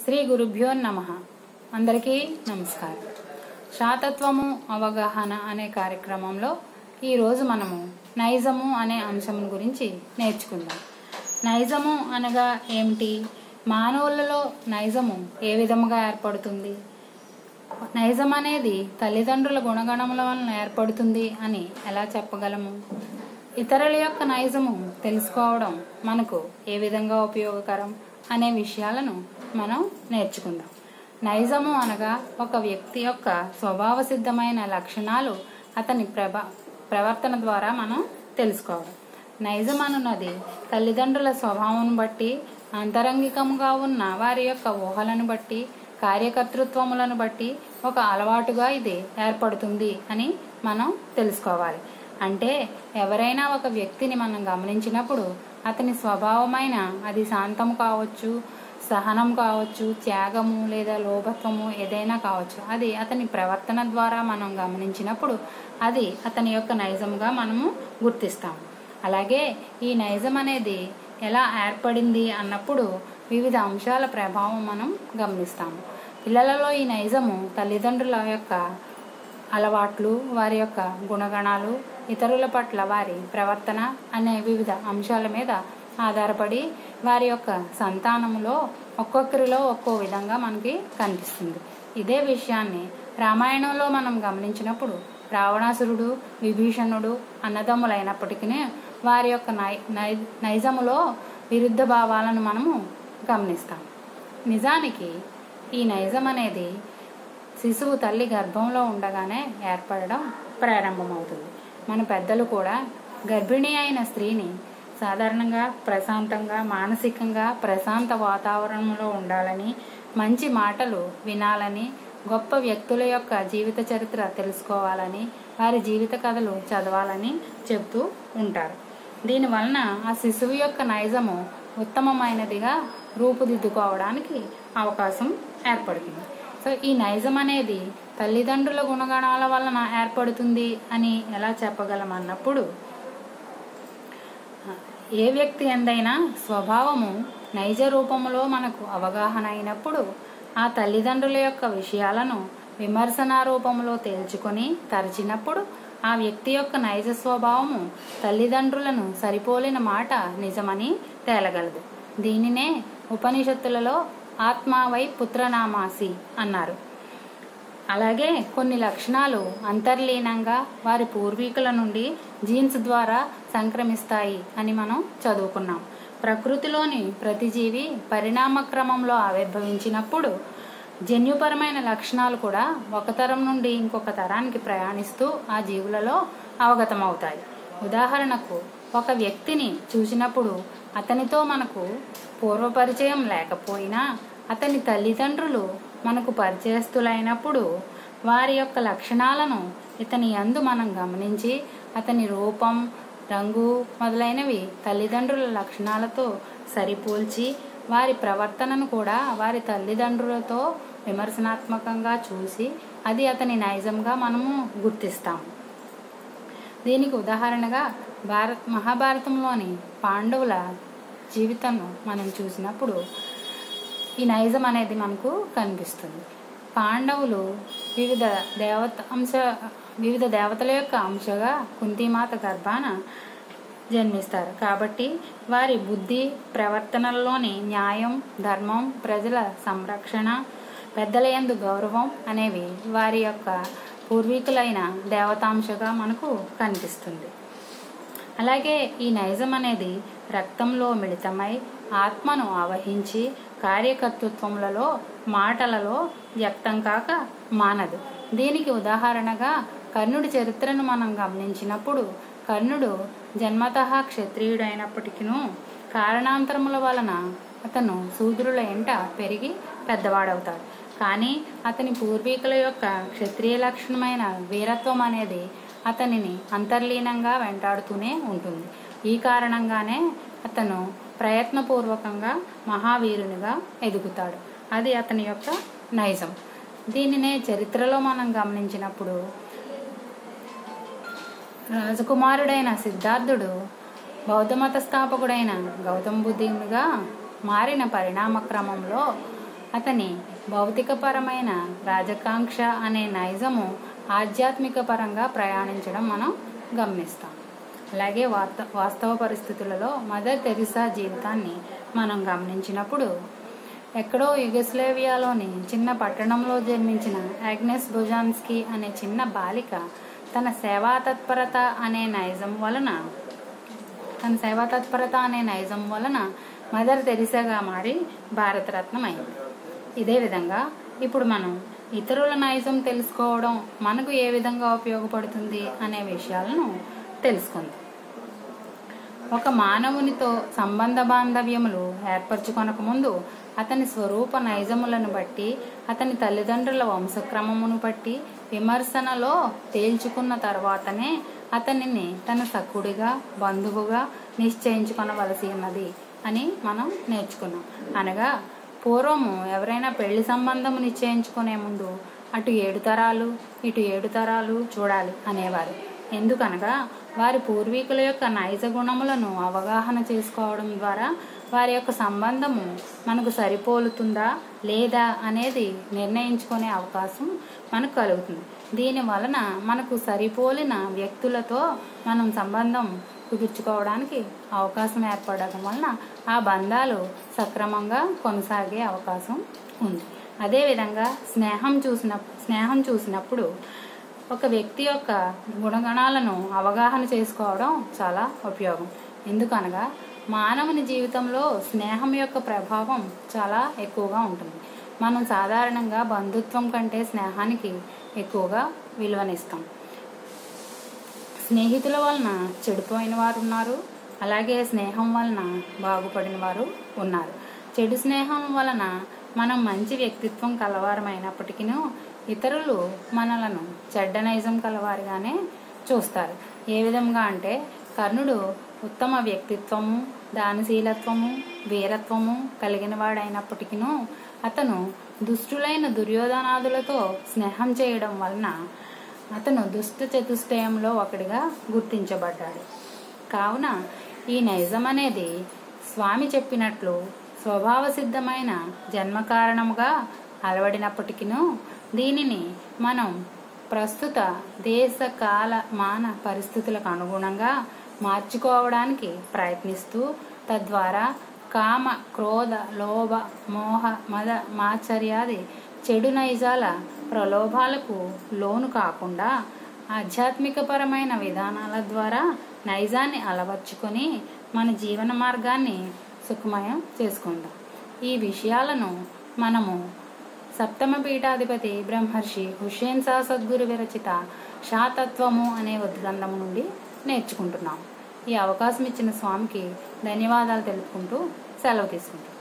శ్రీ గురుభ్యో నమ అందరికీ నమస్కారం శాతత్వము అవగాహన అనే కార్యక్రమంలో ఈరోజు మనము నైజము అనే అంశం గురించి నేర్చుకుందాం నైజము అనగా ఏమిటి మానవులలో నైజము ఏ విధముగా ఏర్పడుతుంది నైజం అనేది తల్లిదండ్రుల గుణగణముల వలన ఏర్పడుతుంది అని ఎలా చెప్పగలము ఇతరుల యొక్క నైజము తెలుసుకోవడం మనకు ఏ విధంగా ఉపయోగకరం అనే విషయాలను మనం నేర్చుకుందాం నైజము అనగా ఒక వ్యక్తి యొక్క స్వభావ సిద్ధమైన లక్షణాలు అతని ప్రభ ప్రవర్తన ద్వారా మనం తెలుసుకోవడం నైజం అనున్నది తల్లిదండ్రుల స్వభావం బట్టి అంతరంగికంగా ఉన్న వారి యొక్క ఊహలను బట్టి కార్యకర్తృత్వములను బట్టి ఒక అలవాటుగా ఇది ఏర్పడుతుంది అని మనం తెలుసుకోవాలి అంటే ఎవరైనా ఒక వ్యక్తిని మనం గమనించినప్పుడు అతని స్వభావమైన అది శాంతం కావచ్చు సహనం కావచ్చు త్యాగము లేదా లోభత్వము ఏదైనా కావచ్చు అది అతని ప్రవర్తన ద్వారా మనం గమనించినప్పుడు అది అతని యొక్క నైజంగా మనము గుర్తిస్తాం అలాగే ఈ నైజం అనేది ఎలా ఏర్పడింది అన్నప్పుడు వివిధ అంశాల ప్రభావం మనం గమనిస్తాము పిల్లలలో ఈ నైజము తల్లిదండ్రుల యొక్క అలవాట్లు వారి యొక్క గుణగణాలు ఇతరుల పట్ల వారి ప్రవర్తన అనే వివిధ అంశాల మీద ఆధారపడి వారి యొక్క సంతానములో ఒక్కొక్కరిలో ఒక్కో విధంగా మనకి కనిపిస్తుంది ఇదే విషయాన్ని రామాయణంలో మనం గమనించినప్పుడు రావణాసురుడు విభీషణుడు అన్నదమ్ములైనప్పటికీ వారి యొక్క నై నై నైజములో విరుద్ధ భావాలను మనము గమనిస్తాం నిజానికి ఈ నైజం అనేది శిశువు తల్లి గర్భంలో ఉండగానే ఏర్పడడం ప్రారంభమవుతుంది మన పెద్దలు కూడా గర్భిణీ అయిన స్త్రీని సాధారణంగా ప్రశాంతంగా మానసికంగా ప్రశాంత వాతావరణంలో ఉండాలని మంచి మాటలు వినాలని గొప్ప వ్యక్తుల యొక్క జీవిత చరిత్ర తెలుసుకోవాలని వారి జీవిత కథలు చదవాలని చెబుతూ ఉంటారు దీని వలన ఆ శిశువు యొక్క నైజము ఉత్తమమైనదిగా రూపుదిద్దుకోవడానికి అవకాశం ఏర్పడుతుంది సో ఈ నైజం అనేది తల్లిదండ్రుల గుణగణాల వలన ఏర్పడుతుంది అని ఎలా చెప్పగలం అన్నప్పుడు ఏ వ్యక్తి ఎందైనా స్వభావము నైజ రూపములో మనకు అవగాహన అయినప్పుడు ఆ తల్లిదండ్రుల యొక్క విషయాలను విమర్శన రూపంలో తేల్చుకొని తరచినప్పుడు ఆ వ్యక్తి యొక్క నైజ స్వభావము తల్లిదండ్రులను సరిపోలిన మాట నిజమని తేలగలదు దీనినే ఉపనిషత్తులలో ఆత్మావై పుత్రనామాసి అన్నారు అలాగే కొన్ని లక్షణాలు అంతర్లీనంగా వారి పూర్వీకుల నుండి జీన్స్ ద్వారా సంక్రమిస్తాయి అని మనం చదువుకున్నాం ప్రకృతిలోని ప్రతి జీవి పరిణామ క్రమంలో ఆవిర్భవించినప్పుడు జన్యుపరమైన లక్షణాలు కూడా ఒక తరం నుండి ఇంకొక తరానికి ప్రయాణిస్తూ ఆ జీవులలో అవగతమవుతాయి ఉదాహరణకు ఒక వ్యక్తిని చూసినప్పుడు అతనితో మనకు పూర్వపరిచయం లేకపోయినా అతని తల్లిదండ్రులు మనకు పరిచయస్తులైనప్పుడు వారి యొక్క లక్షణాలను ఇతని అందు మనం గమనించి అతని రూపం రంగు మొదలైనవి తల్లిదండ్రుల లక్షణాలతో సరిపోల్చి వారి ప్రవర్తనను కూడా వారి తల్లిదండ్రులతో విమర్శనాత్మకంగా చూసి అది అతని నైజంగా మనము గుర్తిస్తాం దీనికి ఉదాహరణగా భారత్ మహాభారతంలోని పాండవుల జీవితాన్ని మనం చూసినప్పుడు ఈ నైజం అనేది మనకు కనిపిస్తుంది పాండవులు వివిధ దేవత అంశ వివిధ దేవతల యొక్క అంశగా కుంతిమాత గర్భాన జన్మిస్తారు కాబట్టి వారి బుద్ధి ప్రవర్తనల్లోని న్యాయం ధర్మం ప్రజల సంరక్షణ పెద్దల యందు గౌరవం అనేవి వారి యొక్క పూర్వీకులైన దేవతాంశగా మనకు కనిపిస్తుంది అలాగే ఈ నైజం అనేది రక్తంలో మిళితమై ఆత్మను ఆవహించి కార్యకర్తృత్వములలో మాటలలో వ్యక్తం కాక మానదు దీనికి ఉదాహరణగా కర్ణుడి చరిత్రను మనం గమనించినప్పుడు కర్ణుడు జన్మత క్షత్రియుడైనప్పటికీ కారణాంతరముల వలన అతను శూద్రుల ఎంట పెరిగి పెద్దవాడవుతాడు కానీ అతని పూర్వీకుల యొక్క క్షత్రియ లక్షణమైన వీరత్వం అనేది అతనిని అంతర్లీనంగా వెంటాడుతూనే ఉంటుంది ఈ కారణంగానే అతను ప్రయత్నపూర్వకంగా మహావీరునిగా ఎదుగుతాడు అది అతని యొక్క నైజం దీనినే చరిత్రలో మనం గమనించినప్పుడు రాజకుమారుడైన సిద్ధార్థుడు బౌద్ధమత స్థాపకుడైన గౌతమ బుద్ధునిగా మారిన పరిణామ క్రమంలో అతని భౌతికపరమైన రాజకాంక్ష అనే నైజము ఆధ్యాత్మిక పరంగా ప్రయాణించడం మనం గమనిస్తాం అలాగే వార్త వాస్తవ పరిస్థితులలో మదర్ తెరిసా జీవితాన్ని మనం గమనించినప్పుడు ఎక్కడో యుగస్లేవియాలోని చిన్న పట్టణంలో జన్మించిన ఆగ్నెస్ బుజాన్స్కీ అనే చిన్న బాలిక తన సేవా తత్పరత అనే నైజం వలన తన సేవా తత్పరత అనే నైజం వలన మదర్ తెరిసాగా మారి భారతరత్నం అయింది ఇదే విధంగా ఇప్పుడు మనం ఇతరుల నైజం తెలుసుకోవడం మనకు ఏ విధంగా ఉపయోగపడుతుంది అనే విషయాలను తెలుసుకుందాం ఒక మానవునితో సంబంధ బాంధవ్యములు ఏర్పరచుకొనక ముందు అతని స్వరూప నైజములను బట్టి అతని తల్లిదండ్రుల వంశక్రమమును బట్టి విమర్శనలో తేల్చుకున్న తర్వాతనే అతనిని తన సకుడిగా బంధువుగా నిశ్చయించుకొనవలసి ఉన్నది అని మనం నేర్చుకున్నాం అనగా పూర్వము ఎవరైనా పెళ్లి సంబంధము నిశ్చయించుకునే ముందు అటు ఏడు తరాలు ఇటు ఏడు తరాలు చూడాలి అనేవారు ఎందుకనగా వారి పూర్వీకుల యొక్క నైజ గుణములను అవగాహన చేసుకోవడం ద్వారా వారి యొక్క సంబంధము మనకు సరిపోలుతుందా లేదా అనేది నిర్ణయించుకునే అవకాశం మనకు కలుగుతుంది దీని వలన మనకు సరిపోలిన వ్యక్తులతో మనం సంబంధం కుదుర్చుకోవడానికి అవకాశం ఏర్పడడం వలన ఆ బంధాలు సక్రమంగా కొనసాగే అవకాశం ఉంది అదేవిధంగా స్నేహం చూసిన స్నేహం చూసినప్పుడు ఒక వ్యక్తి యొక్క గుణగణాలను అవగాహన చేసుకోవడం చాలా ఉపయోగం ఎందుకనగా మానవుని జీవితంలో స్నేహం యొక్క ప్రభావం చాలా ఎక్కువగా ఉంటుంది మనం సాధారణంగా బంధుత్వం కంటే స్నేహానికి ఎక్కువగా విలువనిస్తాం స్నేహితుల వలన చెడిపోయిన వారు ఉన్నారు అలాగే స్నేహం వలన బాగుపడిన వారు ఉన్నారు చెడు స్నేహం వలన మనం మంచి వ్యక్తిత్వం కలవారమైనప్పటికీ ఇతరులు మనలను చెడ్డ నైజం కలవారిగానే చూస్తారు ఏ విధంగా అంటే కర్ణుడు ఉత్తమ వ్యక్తిత్వము దానశీలత్వము వీరత్వము కలిగిన వాడైనప్పటికీ అతను దుష్టులైన దుర్యోధనాదులతో స్నేహం చేయడం వలన అతను దుష్ట చతుష్టయంలో ఒకటిగా గుర్తించబడ్డాడు కావున ఈ నైజం అనేది స్వామి చెప్పినట్లు స్వభావ సిద్ధమైన జన్మ కారణముగా అలవడినప్పటికీ దీనిని మనం ప్రస్తుత దేశ కాల మాన పరిస్థితులకు అనుగుణంగా మార్చుకోవడానికి ప్రయత్నిస్తూ తద్వారా కామ క్రోధ లోభ మోహ మద మాచర్యాది చెడు నైజాల ప్రలోభాలకు లోను కాకుండా ఆధ్యాత్మికపరమైన విధానాల ద్వారా నైజాన్ని అలవర్చుకొని మన జీవన మార్గాన్ని సుఖమయం చేసుకుందాం ఈ విషయాలను మనము సప్తమ పీఠాధిపతి బ్రహ్మర్షి హుషేన్ సా సద్గురు విరచిత షాతత్వము అనే ఉద్గ్రంథము నుండి నేర్చుకుంటున్నాం ఈ అవకాశం ఇచ్చిన స్వామికి ధన్యవాదాలు తెలుపుకుంటూ సెలవు తీసుకుంటాం